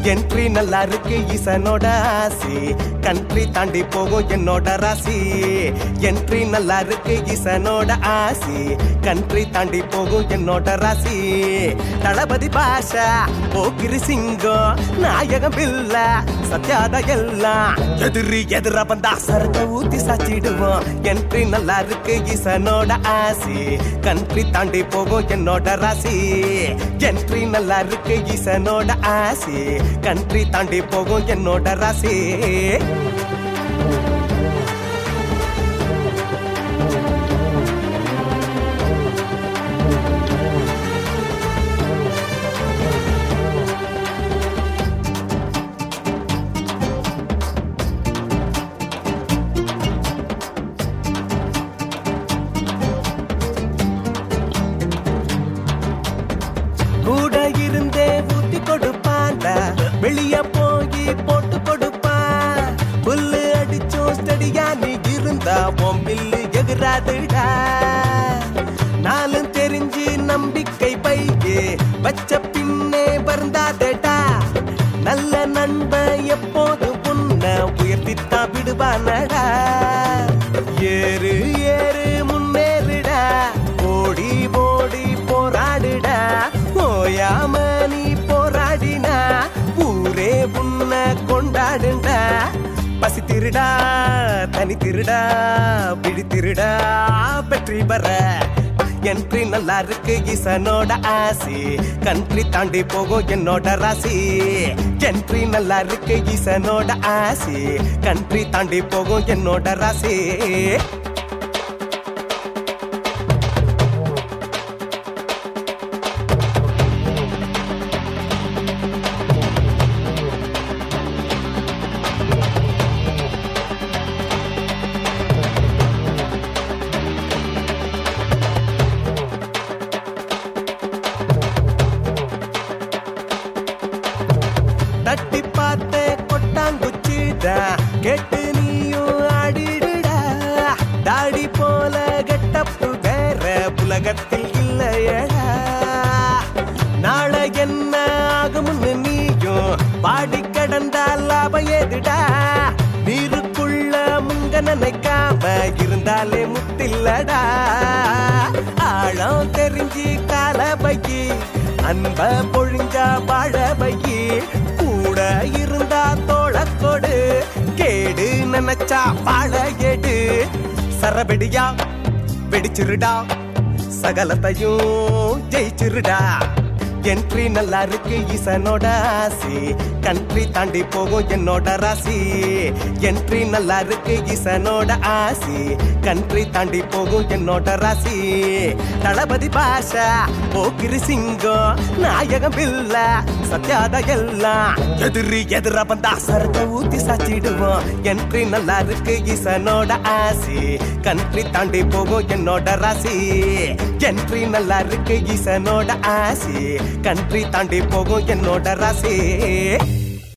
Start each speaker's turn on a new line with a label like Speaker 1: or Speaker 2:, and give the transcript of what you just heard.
Speaker 1: entry நல்லா இருக்கு ஈசனோட ஆசி கண்ட்ரி தாண்டி போகும் என்னோட ராசி என்ட்ரி நல்லா இருக்கு ஈசனோட ஆசி கண்ட்ரி தாண்டி போகும் என்னோட ராசி தளபதி பாஷா போக்கிரி சிங்கம் நாயகம் பில்ல சத்யாத எல்லாம் எதிரி எதிர வந்தா சரக்க ஊத்தி சாச்சிடுவோம் என்ட்ரி நல்லா இருக்கு ஈசனோட ஆசி கண்ட்ரி தாண்டி போகும் என்னோட ராசி என்ட்ரி நல்லா இருக்கு ஈசனோட ஆசி கண்ட்ரி தாண்டி போகும் என்னோட ராசி கூட இருந்தே ஊத்தி கொடுப்பாண்ட வெளிய போய் போட்டு கொடுப்பான் புல்லு அடிச்சோம் ஸ்டடியா நீ இருந்தா பொம்பில்லு எகுறாதுடா நாளும் தெரிஞ்சு நம்பிக்கை பையே வச்ச பின்னே வருந்தாதடா நல்ல நண்பன் எப்போது உன்ன உயர்த்தித்தான் விடுவானடா ஏறு ஏறு முன்னேறுடா ஓடி ஓடி போராடுடா ஓயாம நீ போராடினா ஊரே உன்ன கொண்டாடுண்டா பசி திருடா தனி திருடா விழி திருடா வெற்றி பெற என்ட்ரி நல்லா இருக்கு ஈசனோட ஆசி கண்ட்ரி தாண்டி போகும் என்னோட ராசி என்ட்ரி நல்லா இருக்கு ஈசனோட ஆசி கண்ட்ரி தாண்டி போகும் என்னோட ராசி தட்டி பார்த்த கொட்டாங்குச்சிடா கேட்டு நீயும் ஆடிடுடா தாடி போல கெட்டப்பு வேற உலகத்தில் இல்லையடா நாளை என்ன ஆகும்னு நீயும் பாடி கடந்தா லாபம் ஏதுடா நீருக்குள்ள முங்க நினைக்காம இருந்தாலே முத்தில்லடா ஆழம் தெரிஞ்சு கால பையி அன்ப பொழிஞ்சா வாழ பையி கூட இருந்தா தோழ கொடு கேடு நினைச்சா வாழ எடு சரவெடியா வெடிச்சிருடா சகலத்தையும் ஜெயிச்சிருடா என்ட்ரி நல்லா இருக்கு ஈசனோட ஆசி கண்ட்ரி தாண்டி போகும் என்னோட ராசி என்ட்ரி நல்லா இருக்கு ஈசனோட ஆசி கண்ட்ரி தாண்டி போகும் என்னோட ராசி தளபதி பாஷா போக்கிரி சிங்கம் நாயகம் பில்ல சத்யாத எல்லாம் எதிரி எதிர வந்தா சரக்க ஊத்தி சாச்சிடுவோம் என்ட்ரி நல்லா இருக்கு ஈசனோட ஆசி கண்ட்ரி தாண்டி போகும் என்னோட ராசி என்ட்ரி நல்லா இருக்கு ஈசனோட ஆசி கண்ட்ரி தாண்டி போகும் என்னோட ராசி